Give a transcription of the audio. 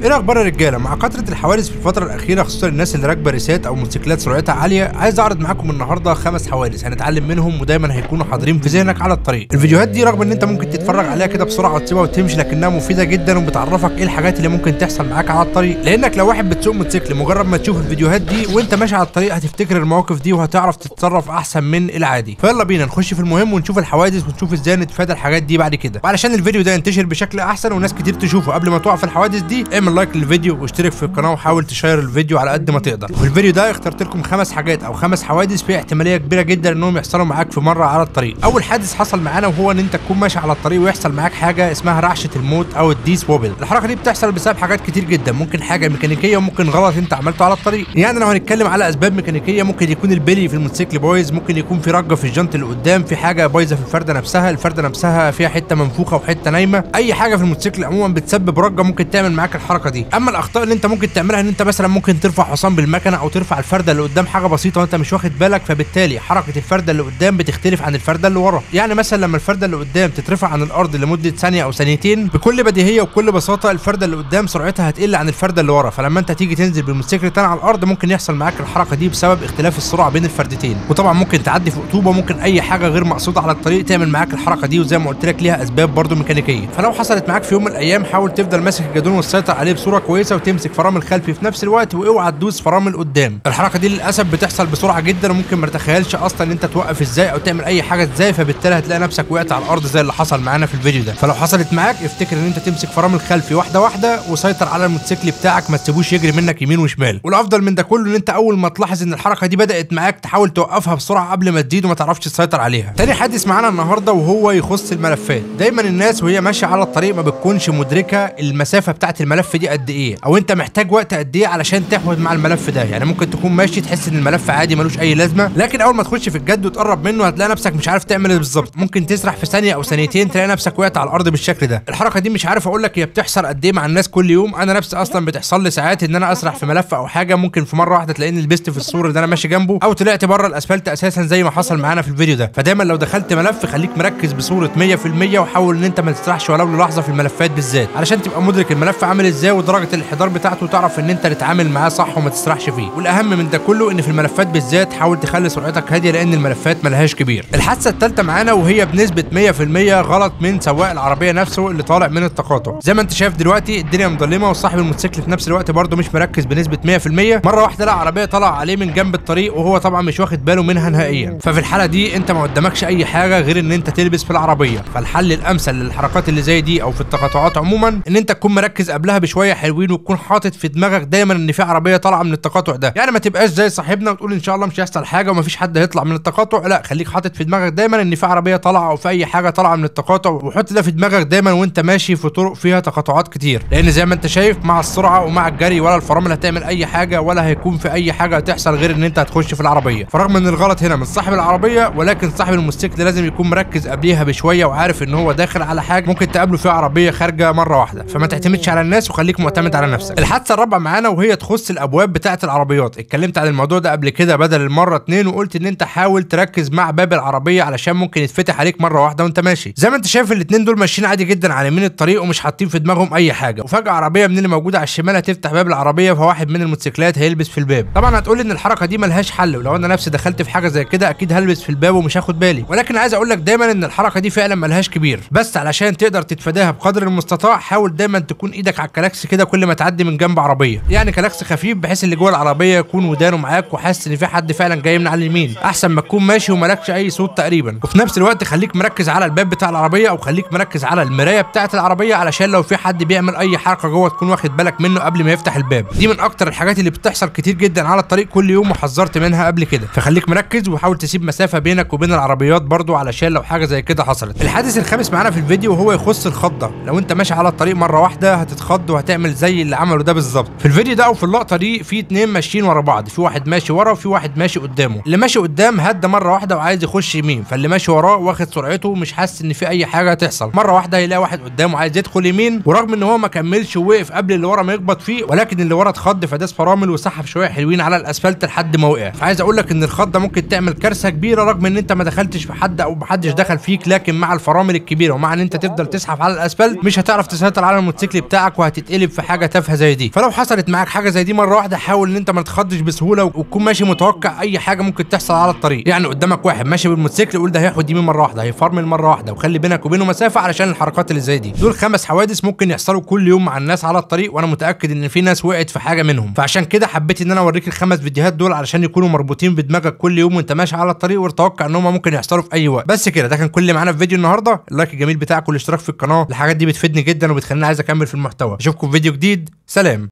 ايه الاخبار يا رجاله مع كثره الحوادث في الفتره الاخيره خصوصا الناس اللي راكبه ريسات او موتوسيكلات سرعتها عاليه عايز اعرض معاكم النهارده خمس حوادث هنتعلم منهم ودايما هيكونوا حاضرين في ذهنك على الطريق الفيديوهات دي رغم ان انت ممكن تتفرج عليها كده بسرعه وتسيبها وتمشي لكنها مفيده جدا وبتعرفك ايه الحاجات اللي ممكن تحصل معاك على الطريق لانك لو واحد بتسوق موتوسيكل مجرد ما تشوف الفيديوهات دي وانت ماشي على الطريق هتفتكر المواقف دي وهتعرف تتصرف احسن من العادي فيلا بينا نخش في المهم ونشوف الحوادث ونشوف ازاي نتفادى الحاجات دي بعد كده وعلشان الفيديو ده ينتشر بشكل احسن وناس كتير تشوفه قبل ما تقع في الحوادث دي اعمل لايك للفيديو واشترك في القناه وحاول تشير الفيديو على قد ما تقدر في الفيديو ده اخترت لكم خمس حاجات او خمس حوادث فيها احتماليه كبيره جدا انهم يحصلوا معاك في مره على الطريق اول حادث حصل معانا وهو ان انت تكون ماشي على الطريق ويحصل معاك حاجه اسمها رعشه الموت او الديس ووبل الحركه دي بتحصل بسبب حاجات كتير جدا ممكن حاجه ميكانيكيه وممكن غلط انت عملته على الطريق يعني لو هنتكلم على اسباب ميكانيكيه ممكن يكون البلي في الموتوسيكل بايظ ممكن يكون في رجه في الجنط اللي قدام في حاجه بايظه في الفرده نفسها الفرده نفسها فيها حته منفوخه وحته نايمه اي حاجه في الموتوسيكل عموما بتسبب رجه ممكن تعمل معاك الحركه دي اما الاخطاء اللي انت ممكن تعملها ان انت مثلا ممكن ترفع حصان بالمكنه او ترفع الفرده اللي قدام حاجه بسيطه وانت مش واخد بالك فبالتالي حركه الفرده اللي قدام بتختلف عن الفرده اللي ورا يعني مثلا لما الفرده اللي قدام تترفع عن الارض لمده ثانيه او ثانيتين بكل بديهيه وبكل بساطه الفرده اللي قدام سرعتها هتقل عن الفرده اللي ورا فلما انت تيجي تنزل بالموتوسيكل تاني على الارض ممكن يحصل معاك الحركه دي بسبب اختلاف السرعه بين الفردتين وطبعا ممكن تعدي في رطوبه ممكن اي حاجه غير مقصوده على الطريق تعمل معاك الحركه دي وزي ما قلت لك ليها اسباب برضو ميكانيكيه فلو حصلت معاك في يوم من الايام حاول تفضل ماسك الجدون وتسيطر عليه بصوره كويسه وتمسك فرامل خلفي في نفس الوقت واوعى تدوس فرامل قدام الحركه دي للاسف بتحصل بسرعه جدا وممكن ما تتخيلش اصلا ان انت توقف ازاي او تعمل اي حاجه ازاي فبالتالي هتلاقي نفسك وقعت على الارض زي اللي حصل معانا في الفيديو ده فلو حصلت معاك افتكر ان انت تمسك فرامل خلفي واحده واحده وسيطر على الموتوسيكل بتاعك ما تسيبوش يجري منك يمين وشمال والافضل من ده كله ان انت اول ما تلاحظ ان الحركه دي بدات معاك تحاول توقفها بسرعه قبل ما تزيد وما تعرفش تسيطر عليها تاني حادث معانا النهارده وهو يخص الملفات دايما الناس وهي ماشيه على الطريق ما بتكونش مدركه المسافه بتاعه الملف دي قد ايه او انت محتاج وقت قد ايه علشان تحود مع الملف ده يعني ممكن تكون ماشي تحس ان الملف عادي ملوش اي لازمه لكن اول ما تخش في الجد وتقرب منه هتلاقي نفسك مش عارف تعمل ايه بالظبط ممكن تسرح في ثانيه او ثانيتين تلاقي نفسك وقعت على الارض بالشكل ده الحركه دي مش عارف اقول لك هي بتحصل قد ايه مع الناس كل يوم انا نفسي اصلا بتحصل لي ساعات ان انا اسرح في ملف او حاجه ممكن في مره واحده تلاقيني لبست في السور اللي انا ماشي جنبه او طلعت بره الاسفلت اساسا زي ما حصل معانا في الفيديو ده فدايما لو دخلت ملف خليك مركز بصوره 100% وحاول ان انت ما تسرحش ولو للحظه في الملفات بالذات علشان تبقى مدرك الملف عامل ازاي ودرجه الانحدار بتاعته وتعرف ان انت تتعامل معاه صح وما تسرحش فيه والاهم من ده كله ان في الملفات بالذات حاول تخلي سرعتك هاديه لان الملفات ملهاش كبير الحادثه الثالثه معانا وهي بنسبه 100% غلط من سواق العربيه نفسه اللي طالع من التقاطع زي ما انت شايف دلوقتي الدنيا مظلمه وصاحب الموتوسيكل في نفس الوقت برده مش مركز بنسبه 100% مره واحده لقى عربيه طلع عليه من جنب الطريق وهو طبعا مش واخد باله منها نهائيا ففي الحاله دي انت ما قدامكش اي حاجه غير ان انت تلبس في العربيه فالحل الامثل للحركات اللي زي دي او في التقاطعات عموما ان انت تكون مركز قبلها بشويه حلوين وتكون حاطط في دماغك دايما ان في عربيه طالعه من التقاطع ده يعني ما تبقاش زي صاحبنا وتقول ان شاء الله مش هيحصل حاجه ومفيش حد هيطلع من التقاطع لا خليك حاطط في دماغك دايما ان في عربيه طالعه او في اي حاجه طالعه من التقاطع وحط ده في دماغك دايما وانت ماشي في طرق فيها تقاطعات كتير لان زي ما انت شايف مع السرعه ومع الجري ولا الفرامل هتعمل اي حاجه ولا هيكون في اي حاجه هتحصل غير ان انت هتخش في العربيه فرغم ان الغلط هنا من صاحب العربيه ولكن صاحب الموتوسيكل لازم يكون مركز قبليها بشويه وعارف ان هو داخل على حاجه ممكن تقابله فيها عربيه خارجه مره واحده فما تعتمدش على الناس وخليك معتمد على نفسك الحادثه الرابعه معانا وهي تخص الابواب بتاعه العربيات اتكلمت عن الموضوع ده قبل كده بدل المره اتنين وقلت ان انت حاول تركز مع باب العربيه علشان ممكن يتفتح عليك مره واحده وانت ماشي زي ما انت شايف الاتنين دول ماشيين عادي جدا على يمين الطريق ومش حاطين في دماغهم اي حاجه وفجاه عربيه من اللي موجوده على الشمال هتفتح باب العربيه فواحد من الموتوسيكلات هيلبس في الباب طبعا هتقول ان الحركه دي ملهاش حل ولو انا نفسي دخلت في حاجه زي كده اكيد هلبس في الباب ومش هاخد بالي ولكن عايز اقول لك دايما ان الحركه دي فعلا ملهاش كبير بس علشان تقدر تتفاداها بقدر المستطاع حاول دايما تكون ايدك على الكلاكس كده كل ما تعدي من جنب عربيه يعني كلاكس خفيف بحيث اللي جوه العربيه يكون ودانه معاك وحاسس ان في حد فعلا جاي من على اليمين احسن ما تكون ماشي ومالكش اي صوت تقريبا وفي نفس الوقت خليك مركز على الباب بتاع العربيه او خليك مركز على المرايه بتاعه العربيه علشان لو في حد بيعمل اي حركه جوه تكون واخد بالك منه قبل ما يفتح الباب دي من اكتر الحاجات اللي بتحصل كتير جدا على الطريق كل يوم وحذرت منها قبل كده فخليك مركز وحاول تسيب مسافه بينك وبين العربيات برضو علشان لو حاجه زي كده حصلت الحادث الخامس معانا في الفيديو وهو يخص الخضه لو انت ماشي على الطريق مره واحده هتتخض وهتعمل زي اللي عمله ده بالظبط في الفيديو ده او في اللقطه دي في اتنين ماشيين ورا بعض في واحد ماشي ورا وفي واحد ماشي قدامه اللي ماشي قدام هدى مره واحده وعايز يخش يمين فاللي ماشي وراه واخد سرعته مش حاسس ان في اي حاجه هتحصل مره واحده هيلاقي واحد قدامه عايز يدخل يمين ورغم ان هو ما كملش ووقف قبل اللي ورا ما يخبط فيه ولكن اللي ورا اتخض فداس فرامل وسحب شويه حلوين على الاسفلت لحد ما وقع فعايز اقول لك ان الخضه ممكن تعمل كارثه كبيره رغم ان انت ما دخلتش في حد او محدش دخل فيك لكن مع الفرامل الكبيره ومع ان انت تفضل تزحف على الاسفلت مش هتعرف تسيطر على الموتوسيكل بتاعك وهتتقلب تتقلب في حاجه تافهه زي دي فلو حصلت معاك حاجه زي دي مره واحده حاول ان انت ما تتخضش بسهوله وتكون ماشي متوقع اي حاجه ممكن تحصل على الطريق يعني قدامك واحد ماشي بالموتوسيكل قول ده هياخد يمين مره واحده هيفرمل مره واحده وخلي بينك وبينه مسافه علشان الحركات اللي زي دي دول خمس حوادث ممكن يحصلوا كل يوم مع الناس على الطريق وانا متاكد ان في ناس وقعت في حاجه منهم فعشان كده حبيت ان انا اوريك الخمس فيديوهات دول علشان يكونوا مربوطين بدماغك كل يوم وانت ماشي على الطريق وتتوقع ان هم ممكن يحصلوا في اي وقت بس كده ده كان كل اللي معانا في فيديو النهارده اللايك الجميل بتاعك والاشتراك في القناه الحاجات دي بتفيدني جدا وبتخليني عايز اكمل في المحتوى اشوفكم في فيديو جديد سلام